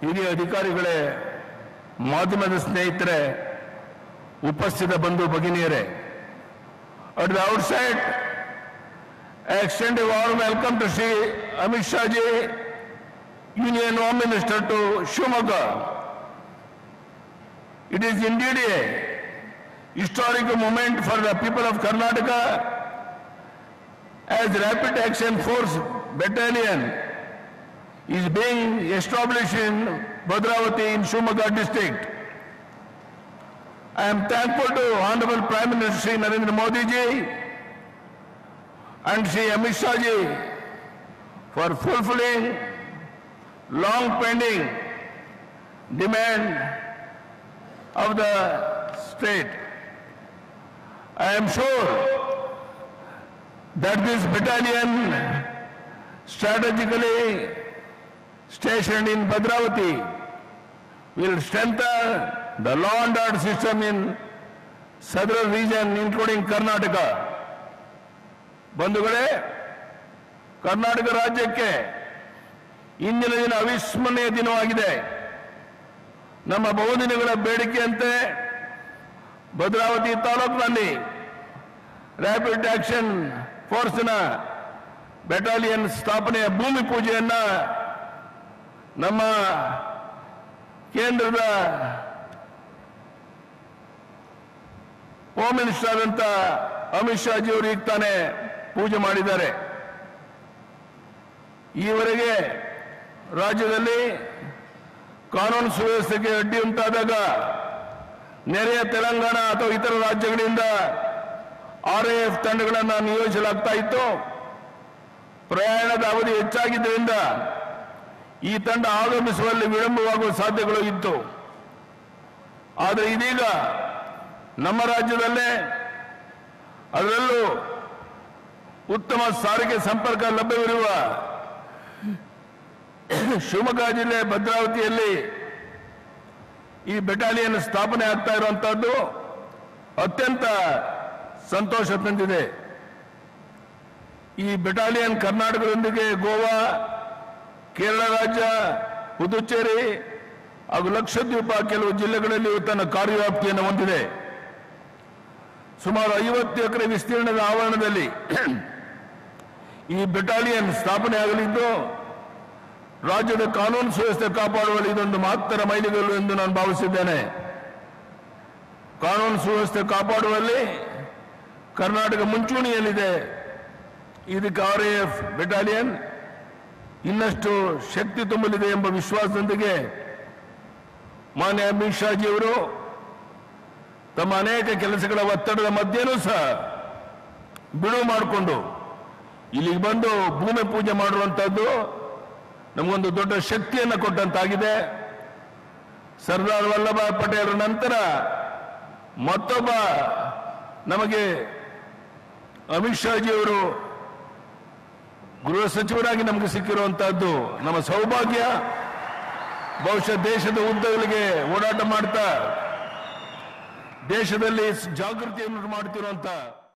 ಹಿರಿಯ ಅಧಿಕಾರಿಗಳೇ ಮಾಧ್ಯಮದ ಸ್ನೇಹಿತರೆ ಉಪಸ್ಥಿತ ಬಂಧು ಭಗಿನಿಯರೇ at the outside I extend a warm welcome to Sri Amit Shah ji, Union Home Minister to Shumaga. It is indeed a historic moment for the people of Karnataka as Rapid Action Force Battalion is being established in Bhadravati in Shumaga district. I am thankful to Honorable Prime Minister Sri Narendra Modi ji and Sri Amit Shah ji for fulfilling long pending demand of the state. I am sure that this battalion strategically stationed in Bhadravati will strengthen the law and order system in southern region including Karnataka. ಬಂಧುಗಳೇ ಕರ್ನಾಟಕ ರಾಜ್ಯಕ್ಕೆ ಇಂದಿನ ದಿನ ಅವಿಸ್ಮರಣೀಯ ದಿನವಾಗಿದೆ ನಮ್ಮ ಬಹುದಿನಗಳ ಬೇಡಿಕೆಯಂತೆ ಭದ್ರಾವತಿ ತಾಲೂಕಿನಲ್ಲಿ rapid action ಫೋರ್ಸ್ನ battalion ಸ್ಥಾಪನೆಯ ಭೂಮಿ ಪೂಜೆಯನ್ನ ನಮ್ಮ ಕೇಂದ್ರದ ಹೋಮ್ ಮಿನಿಸ್ಟರ್ ಆದಂತ ಅಮಿತ್ ಶಾ ಜಿ ಅವರು ಈಗ ತಾನೇ ಪೂಜೆ ಮಾಡಿದ್ದಾರೆ ಈವರೆಗೆ ರಾಜ್ಯದಲ್ಲಿ ಕಾನೂನು ಸುವ್ಯವಸ್ಥೆಗೆ ಅಡ್ಡಿ ಉಂಟಾದಾಗ ನೆರೆಯ ತೆಲಂಗಾಣ ಅಥವಾ ಇತರ ರಾಜ್ಯಗಳಿಂದ ಆರ್ಎಎಫ್ ತಂಡಗಳನ್ನು ನಿಯೋಜಿಸಲಾಗ್ತಾ ಇತ್ತು ಪ್ರಯಾಣದ ಅವಧಿ ಹೆಚ್ಚಾಗಿದ್ದರಿಂದ ಈ ತಂಡ ಆಗಮಿಸುವಲ್ಲಿ ವಿಳಂಬವಾಗುವ ಸಾಧ್ಯತೆಗಳು ಇತ್ತು ಆದರೆ ಇದೀಗ ನಮ್ಮ ರಾಜ್ಯದಲ್ಲೇ ಅದರಲ್ಲೂ ಉತ್ತಮ ಸಾರಿಗೆ ಸಂಪರ್ಕ ಲಭ್ಯವಿರುವ ಶಿವಮೊಗ್ಗ ಜಿಲ್ಲೆ ಭದ್ರಾವತಿಯಲ್ಲಿ ಈ ಬೆಟಾಲಿಯನ್ ಸ್ಥಾಪನೆ ಆಗ್ತಾ ಇರುವಂತಹದ್ದು ಅತ್ಯಂತ ಸಂತೋಷ ತಂದಿದೆ ಈ ಬೆಟಾಲಿಯನ್ ಕರ್ನಾಟಕದೊಂದಿಗೆ ಗೋವಾ ಕೇರಳ ರಾಜ್ಯ ಪುದುಚೇರಿ ಹಾಗೂ ಲಕ್ಷದ್ವೀಪ ಕೆಲವು ಜಿಲ್ಲೆಗಳಲ್ಲಿಯೂ ತನ್ನ ಕಾರ್ಯವ್ಯಾಪ್ತಿಯನ್ನು ಹೊಂದಿದೆ ಸುಮಾರು ಐವತ್ತು ಎಕರೆ ವಿಸ್ತೀರ್ಣದ ಆವರಣದಲ್ಲಿ ಈ ಬೆಟಾಲಿಯನ್ ಸ್ಥಾಪನೆ ಆಗಲಿದ್ದು ರಾಜ್ಯದ ಕಾನೂನು ಸುವ್ಯವಸ್ಥೆ ಕಾಪಾಡುವಲ್ಲಿ ಇದೊಂದು ಮಹತ್ತರ ಮೈಲಿಗಲ್ಲು ಎಂದು ನಾನು ಭಾವಿಸಿದ್ದೇನೆ ಕಾನೂನು ಸುವ್ಯವಸ್ಥೆ ಕಾಪಾಡುವಲ್ಲಿ ಕರ್ನಾಟಕ ಮುಂಚೂಣಿಯಲ್ಲಿದೆ ಇದಕ್ಕೆ ಆರ್ ಎಫ್ ಬೆಟಾಲಿಯನ್ ಇನ್ನಷ್ಟು ಶಕ್ತಿ ತುಂಬಲಿದೆ ಎಂಬ ವಿಶ್ವಾಸದೊಂದಿಗೆ ಮಾನ್ಯ ಅಮಿತ್ ಶಾಜಿಯವರು ತಮ್ಮ ಅನೇಕ ಕೆಲಸಗಳ ಒತ್ತಡದ ಮಧ್ಯೆನೂ ಸಹ ಬಿಡುವು ಮಾಡಿಕೊಂಡು ಇಲ್ಲಿಗೆ ಬಂದು ಭೂಮಿ ಪೂಜೆ ಮಾಡುವಂಥದ್ದು ನಮಗೊಂದು ದೊಡ್ಡ ಶಕ್ತಿಯನ್ನು ಕೊಟ್ಟಂತಾಗಿದೆ ಸರ್ದಾರ್ ವಲ್ಲಭಾಯ್ ಪಟೇಲ್ ನಂತರ ಮತ್ತೊಬ್ಬ ನಮಗೆ ಅಮಿತ್ ಶಾಜಿಯವರು ಗೃಹ ಸಚಿವರಾಗಿ ನಮಗೆ ಸಿಕ್ಕಿರುವಂತಹದ್ದು ನಮ್ಮ ಸೌಭಾಗ್ಯ ಬಹುಶಃ ದೇಶದ ಉದ್ದಗಳಿಗೆ ಓಡಾಟ ಮಾಡ್ತಾ ದೇಶದಲ್ಲಿ ಜಾಗೃತಿಯನ್ನು ಮಾಡ್ತಿರುವಂತ